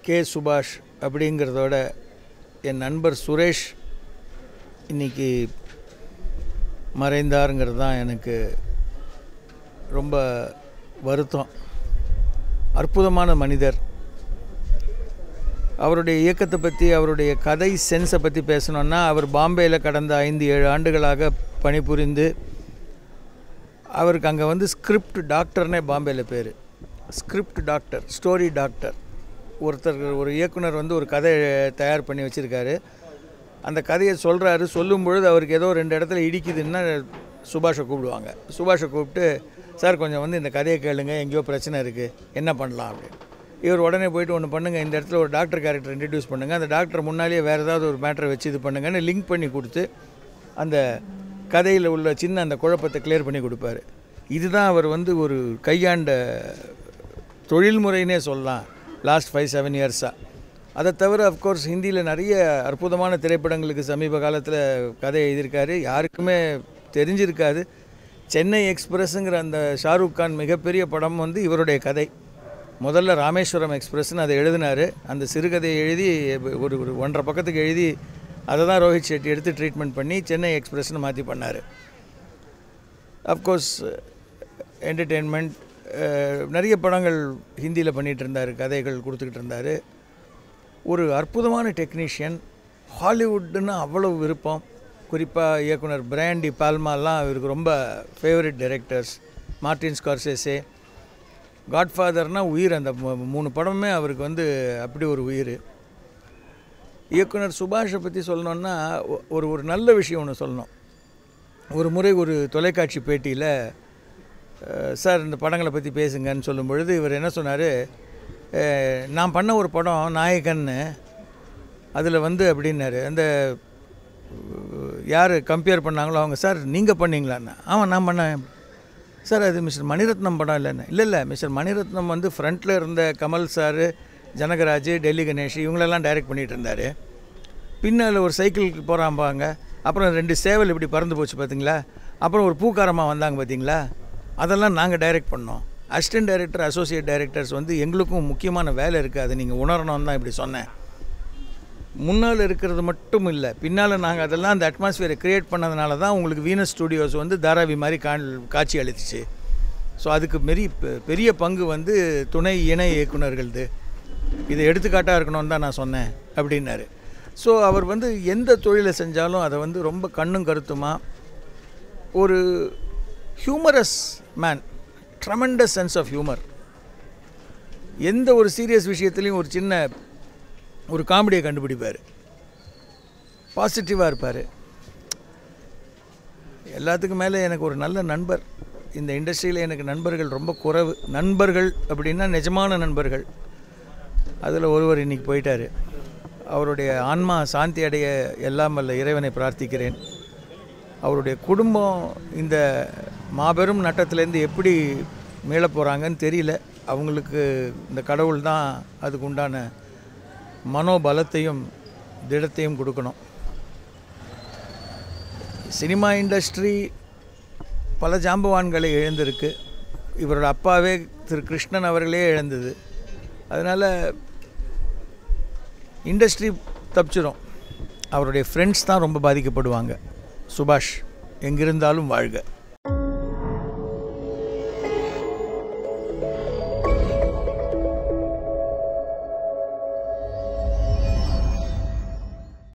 K சுபாஷ் அப்படிங்கிறதோட என் நண்பர் சுரேஷ் இன்னைக்கு மறைந்தாருங்கிறது தான் எனக்கு ரொம்ப வருத்தம் அற்புதமான மனிதர் அவருடைய இயக்கத்தை பற்றி அவருடைய கதை சென்ஸை பற்றி பேசணுன்னா அவர் பாம்பேயில் கடந்த ஐந்து ஏழு ஆண்டுகளாக பணிபுரிந்து அவருக்கு அங்கே வந்து ஸ்கிரிப்ட் டாக்டர்னே பாம்பேயில் பேர் ஸ்கிரிப்ட் டாக்டர் ஸ்டோரி டாக்டர் ஒருத்தர் ஒரு இயக்குனர் வந்து ஒரு கதை தயார் பண்ணி வச்சுருக்காரு அந்த கதையை சொல்கிறாரு சொல்லும் பொழுது அவருக்கு ஏதோ ரெண்டு இடத்துல இடிக்குதுன்னா சுபாஷை கூப்பிடுவாங்க சுபாஷை கூப்பிட்டு சார் கொஞ்சம் வந்து இந்த கதையை கேளுங்க எங்கேயோ பிரச்சனை இருக்குது என்ன பண்ணலாம் அப்படின்னு இவர் உடனே போயிட்டு ஒன்று பண்ணுங்கள் இந்த இடத்துல ஒரு டாக்டர் கேரக்டர் இன்ட்ரடியூஸ் பண்ணுங்கள் அந்த டாக்டர் முன்னாலேயே வேறு ஏதாவது ஒரு மேட்டரை வச்சு இது பண்ணுங்கன்னு லிங்க் பண்ணி கொடுத்து அந்த கதையில் உள்ள சின்ன அந்த குழப்பத்தை கிளியர் பண்ணி கொடுப்பாரு இதுதான் அவர் வந்து ஒரு கையாண்ட தொழில்முறைனே சொல்லலாம் லாஸ்ட் ஃபைவ் செவன் இயர்ஸாக அதை தவிர அஃப்கோர்ஸ் ஹிந்தியில் நிறைய அற்புதமான திரைப்படங்களுக்கு சமீப காலத்தில் கதை எழுதியிருக்காரு யாருக்குமே தெரிஞ்சிருக்காது சென்னை எக்ஸ்பிரஸ்ங்கிற அந்த ஷாருக் கான் மிகப்பெரிய படம் வந்து இவருடைய கதை முதல்ல ராமேஸ்வரம் எக்ஸ்பிரஸ்னு அதை எழுதினார் அந்த சிறுகதையை எழுதி ஒரு ஒரு ஒன்றரை பக்கத்துக்கு எழுதி அதை தான் ரோஹித் ஷெட்டி எடுத்து ட்ரீட்மெண்ட் பண்ணி சென்னை எக்ஸ்பிரஸ்னு மாற்றி பண்ணார் அஃப்கோர்ஸ் என்டர்டெயின்மெண்ட் நிறைய படங்கள் ஹிந்தியில் பண்ணிகிட்டு இருந்தார் கதைகள் கொடுத்துக்கிட்டு இருந்தார் ஒரு அற்புதமான டெக்னீஷியன் ஹாலிவுட்டுன்னு அவ்வளவு விருப்பம் குறிப்பாக இயக்குனர் பிராண்டி பால்மாலாம் இவருக்கு ரொம்ப ஃபேவரட் டைரக்டர்ஸ் மார்டின் ஸ்கார்சேஸே காட்ஃபாதர்னால் உயிர் அந்த மூ- மூணு படமுமே அவருக்கு வந்து அப்படி ஒரு உயிர் இயக்குனர் சுபாஷை பற்றி சொல்லணுன்னா ஒ- ஒரு ஒரு நல்ல விஷயம் ஒன்று சொல்லணும் ஒரு முறை ஒரு தொலைக்காட்சி பேட்டியில் சார் இந்த படங்களை பற்றி பேசுங்கன்னு சொல்லும் பொழுது இவர் என்ன சொன்னார் நான் பண்ண ஒரு படம் நாயகன்னு அதில் வந்து அப்படின்னாரு அந்த யார் கம்பேர் பண்ணாங்களோ அவங்க சார் நீங்கள் பண்ணீங்களான்னு ஆமாம் நான் பண்ணேன் சார் அது மிஸ்டர் மணிரத்னம் படம் இல்லைன்னு இல்லை இல்லை மிஸ்டர் மணிரத்னம் வந்து ஃப்ரண்ட்டில் இருந்த கமல் சார் ஜனகராஜ் டெல்லி கணேஷ் இவங்களெல்லாம் டைரக்ட் பண்ணிகிட்டு இருந்தார் பின்னால் ஒரு சைக்கிளுக்கு போகிறாம்பாங்க அப்புறம் ரெண்டு சேவல் இப்படி பறந்து போச்சு பார்த்தீங்களா அப்புறம் ஒரு பூக்காரமாக வந்தாங்க பார்த்தீங்களா அதெல்லாம் நாங்கள் டைரக்ட் பண்ணோம் அசிஸ்டன்ட் டைரக்டர் அசோசியேட் டைரக்டர்ஸ் வந்து எங்களுக்கும் முக்கியமான வேலை இருக்குது அதை நீங்கள் உணரணும்னு தான் இப்படி சொன்னேன் முன்னால் இருக்கிறது மட்டும் இல்லை பின்னால் நாங்கள் அதெல்லாம் அந்த அட்மாஸ்பியரை க்ரியேட் பண்ணதுனால தான் உங்களுக்கு வீனஸ் ஸ்டூடியோஸ் வந்து தாராவி மாதிரி கா காட்சி அளித்துச்சு ஸோ அதுக்கு மெரி பெ- பெரிய பங்கு வந்து துணை இணை இயக்குனர்களது இது எடுத்துக்காட்டாக இருக்கணும்னு தான் நான் சொன்னேன் அப்படின்னாரு ஸோ அவர் வந்து எந்த தொழிலை செஞ்சாலும் அதை வந்து ரொம்ப கண்ணும் கருத்துமா ஒரு humorous man tremendous sense of humour எந்த ஒரு சீரியஸ் விஷயத்துலையும் ஒரு சின்ன ஒரு காமெடியை கண்டுபிடிப்பார் பாசிட்டிவாக இருப்பார் எல்லாத்துக்கும் மேலே எனக்கு ஒரு நல்ல நண்பர் இந்த இண்டஸ்ட்ரியில் எனக்கு நண்பர்கள் ரொம்ப குறைவு நண்பர்கள் அப்படின்னா நிஜமான நண்பர்கள் அதில் ஒருவர் இன்னைக்கு போயிட்டார் அவருடைய ஆன்மா சாந்தி அடைய எல்லாம் வல்ல இறைவனை பிரார்த்திக்கிறேன் அவருடைய குடும்பம் இந்த மாபெரும் நட்டத்திலேருந்து எப்படி மீளப் போகிறாங்கன்னு தெரியல அவங்களுக்கு இந்த கடவுள் தான் அதுக்கு உண்டான மனோபலத்தையும் திடத்தையும் கொடுக்கணும் சினிமா இண்டஸ்ட்ரி பல ஜாம்பவான்களை இழந்திருக்கு இவரோட அப்பாவே திரு கிருஷ்ணன் அவர்களே இழந்தது அதனால் இண்டஸ்ட்ரி தப்பிச்சிரும் அவருடைய ஃப்ரெண்ட்ஸ் தான் ரொம்ப பாதிக்கப்படுவாங்க சுபாஷ் எங்கிருந்தாலும் வாழ்க